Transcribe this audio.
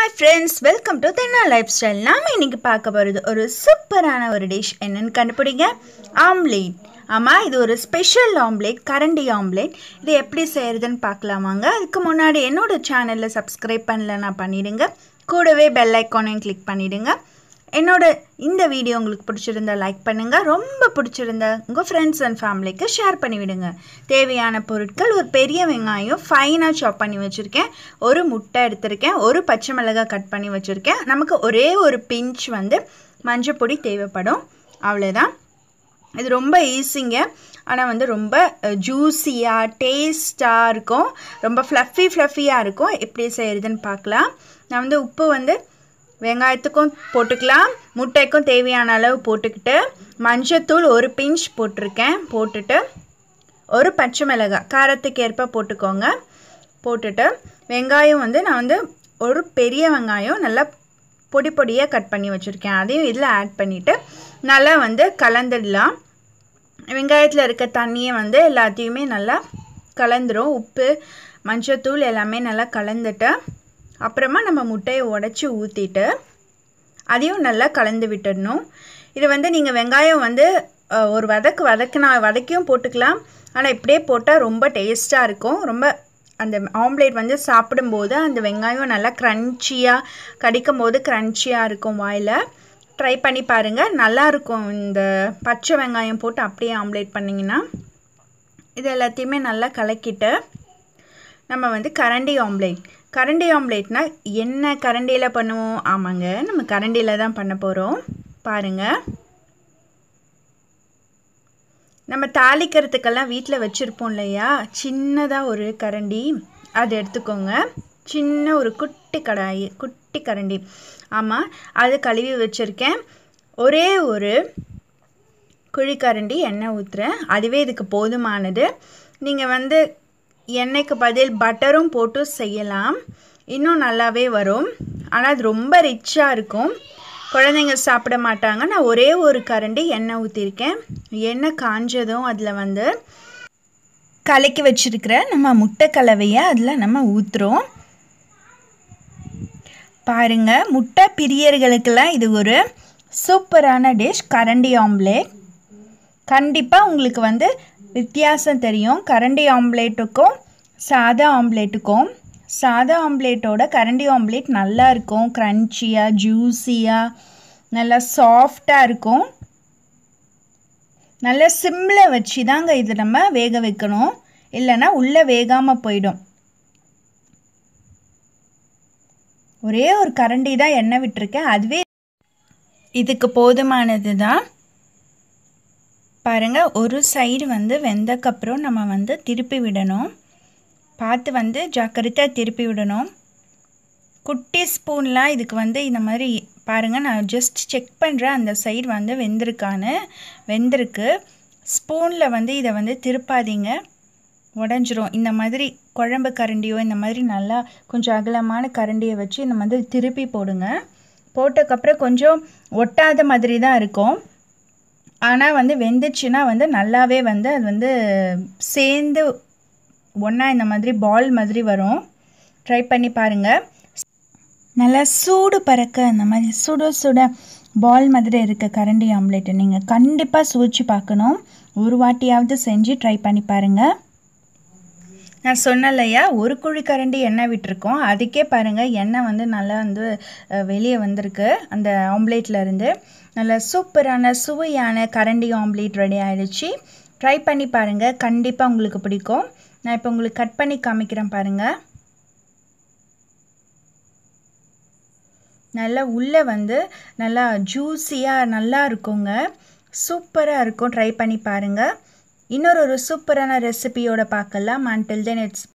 hi friends welcome to தென்னா lifestyle நாம் இன்னைக்கு பார்க்க போகிறது ஒரு சூப்பரான ஒரு டிஷ் என்னன்னு கண்டுபிடிங்க ஆம்லேட் ஆமாம் இது ஒரு ஸ்பெஷல் ஆம்லேட் கரண்டி ஆம்லேட் இது எப்படி செய்கிறதுன்னு பார்க்கலாமாங்க அதுக்கு முன்னாடி என்னோட சேனலில் சப்ஸ்கிரைப் பண்ணலன்னா பண்ணிடுங்க கூடவே பெல் ஐக்கானையும் கிளிக் பண்ணிடுங்க என்னோட இந்த வீடியோ உங்களுக்கு பிடிச்சிருந்தா லைக் பண்ணுங்கள் ரொம்ப பிடிச்சிருந்தா உங்கள் ஃப்ரெண்ட்ஸ் அண்ட் ஃபேமிலிக்கு ஷேர் பண்ணிவிடுங்க தேவையான பொருட்கள் ஒரு பெரிய வெங்காயம் ஃபைனாக சாப் பண்ணி வச்சுருக்கேன் ஒரு முட்டை எடுத்திருக்கேன் ஒரு பச்சை மிளகாய் கட் பண்ணி வச்சுருக்கேன் நமக்கு ஒரே ஒரு பிஞ்ச் வந்து மஞ்சள் பொடி தேவைப்படும் அவ்வளோதான் இது ரொம்ப ஈஸிங்க ஆனால் வந்து ரொம்ப ஜூஸியாக டேஸ்ட்டாக இருக்கும் ரொம்ப ஃப்ளஃபி ஃப்ளஃபியாக இருக்கும் எப்படி செய்கிறதுன்னு பார்க்கலாம் நான் வந்து உப்பு வந்து வெங்காயத்துக்கும் போட்டுக்கலாம் முட்டைக்கும் தேவையான அளவு போட்டுக்கிட்டு மஞ்சத்தூள் ஒரு பிஞ்ச் போட்டிருக்கேன் போட்டுட்டு ஒரு பச்சை மிளகாய் காரத்துக்கு ஏற்ப போட்டுக்கோங்க போட்டுட்டு வெங்காயம் வந்து நான் வந்து ஒரு பெரிய வெங்காயம் நல்லா பொடி பொடியாக கட் பண்ணி வச்சுருக்கேன் அதையும் இதில் ஆட் பண்ணிவிட்டு நல்லா வந்து கலந்துடலாம் வெங்காயத்தில் இருக்க தண்ணியை வந்து எல்லாத்தையுமே நல்லா கலந்துரும் உப்பு மஞ்சத்தூள் எல்லாமே நல்லா கலந்துட்டு அப்புறமா நம்ம முட்டையை உடச்சி ஊற்றிட்டு அதையும் நல்லா கலந்து விட்டுடணும் இது வந்து நீங்கள் வெங்காயம் வந்து ஒரு வதக்கு வதக்குனா வதக்கியும் போட்டுக்கலாம் ஆனால் இப்படியே போட்டால் ரொம்ப டேஸ்ட்டாக இருக்கும் ரொம்ப அந்த ஆம்லேட் வந்து சாப்பிடும்போது அந்த வெங்காயம் நல்லா க்ரன்ச்சியாக கடிக்கும் போது க்ரன்ச்சியாக இருக்கும் வாயில் ட்ரை பண்ணி பாருங்கள் நல்லாயிருக்கும் இந்த பச்சை வெங்காயம் போட்டு அப்படியே ஆம்லேட் பண்ணிங்கன்னா இது எல்லாத்தையுமே நல்லா கலக்கிட்டு நம்ம வந்து கரண்டி ஆம்லேட் கரண்டி ஆம்லேட்னா என்ன கரண்டியில் பண்ணுவோம் ஆமாங்க நம்ம கரண்டியில் தான் பண்ண போகிறோம் பாருங்கள் நம்ம தாளிக்கிறதுக்கெல்லாம் வீட்டில் வச்சுருப்போம் இல்லையா சின்னதாக ஒரு கரண்டி அது எடுத்துக்கோங்க சின்ன ஒரு குட்டி கடாய் குட்டி கரண்டி ஆமாம் அது கழுவி வச்சுருக்கேன் ஒரே ஒரு குழிக்கரண்டி எண்ணெய் ஊற்றுறேன் அதுவே இதுக்கு போதுமானது நீங்கள் வந்து எண்ணெய்க்கு பதில் பட்டரும் போட்டு செய்யலாம் இன்னும் நல்லாவே வரும் ஆனால் அது ரொம்ப ரிச்சாக இருக்கும் குழந்தைங்க சாப்பிட மாட்டாங்க நான் ஒரே ஒரு கரண்டி எண்ணெய் ஊற்றிருக்கேன் எண்ணெய் காஞ்சதும் அதில் வந்து கலக்கி வச்சுருக்கிற நம்ம முட்டை கலவையை அதில் நம்ம ஊற்றுறோம் பாருங்கள் முட்டை பிரியர்களுக்கெல்லாம் இது ஒரு சூப்பரான டிஷ் கரண்டி ஆம்லேட் கண்டிப்பாக உங்களுக்கு வந்து வித்தியாசம் தெரியும் கரண்டி ஆம்லேட்டுக்கும் சாதா ஆம்லேட்டுக்கும் சாதா ஆம்லேட்டோட கரண்டி ஆம்லேட் நல்லா இருக்கும் க்ரன்ச்சியாக ஜூஸியாக நல்லா சாஃப்டாக இருக்கும் நல்லா சிம்மில் வச்சு தாங்க இது நம்ம வேக வைக்கணும் இல்லைன்னா உள்ளே வேகாமல் போயிடும் ஒரே ஒரு கரண்டி தான் எண்ணெய் விட்டுருக்கேன் அதுவே இதுக்கு போதுமானது தான் பாருங்கள் ஒரு சைடு வந்து வெந்தக்கப்புறம் நம்ம வந்து திருப்பி விடணும் பார்த்து வந்து ஜாக்கிரதையாக திருப்பி விடணும் குட்டி ஸ்பூன்லாம் இதுக்கு வந்து இந்த மாதிரி பாருங்கள் நான் ஜஸ்ட் செக் பண்ணுறேன் அந்த சைடு வந்து வெந்திருக்கான்னு வெந்திருக்கு ஸ்பூனில் வந்து இதை வந்து திருப்பாதீங்க உடஞ்சிரும் இந்த மாதிரி குழம்பு கரண்டியோ இந்த மாதிரி நல்லா கொஞ்சம் அகலமான கரண்டியை வச்சு இந்த மாதிரி திருப்பி போடுங்க போட்டதுக்கப்புறம் கொஞ்சம் ஒட்டாத மாதிரி தான் இருக்கும் ஆனால் வந்து வெந்துச்சுன்னா வந்து நல்லாவே வந்து அது வந்து சேர்ந்து ஒன்றா இந்த மாதிரி பால் மாதிரி வரும் ட்ரை பண்ணி பாருங்கள் நல்லா சூடு பறக்க அந்த மாதிரி சுட சுட பால் மாதிரி இருக்க கரண்டி ஆம்லேட்டை நீங்கள் கண்டிப்பாக சுவைச்சு பார்க்கணும் ஒரு வாட்டியாவது செஞ்சு ட்ரை பண்ணி பாருங்கள் நான் சொன்னலையா ஒரு குழி கரண்டி எண்ணெய் விட்டுருக்கோம் அதுக்கே பாருங்கள் எண்ணெய் வந்து நல்லா வந்து வெளியே வந்திருக்கு அந்த ஆம்லேட்லேருந்து நல்ல சூப்பரான சுவையான கரண்டி ஆம்லேட் ரெடி ஆகிடுச்சு ட்ரை பண்ணி பாருங்கள் கண்டிப்பாக உங்களுக்கு பிடிக்கும் நான் இப்போ உங்களுக்கு கட் பண்ணி காமிக்கிறேன் பாருங்கள் நல்லா உள்ளே வந்து நல்லா ஜூஸியாக நல்லா இருக்குங்க சூப்பராக இருக்கும் ட்ரை பண்ணி பாருங்கள் இன்னொரு ஒரு சூப்பரான ரெசிபியோட பார்க்கலாம் அண்டில் தென் இட்ஸ்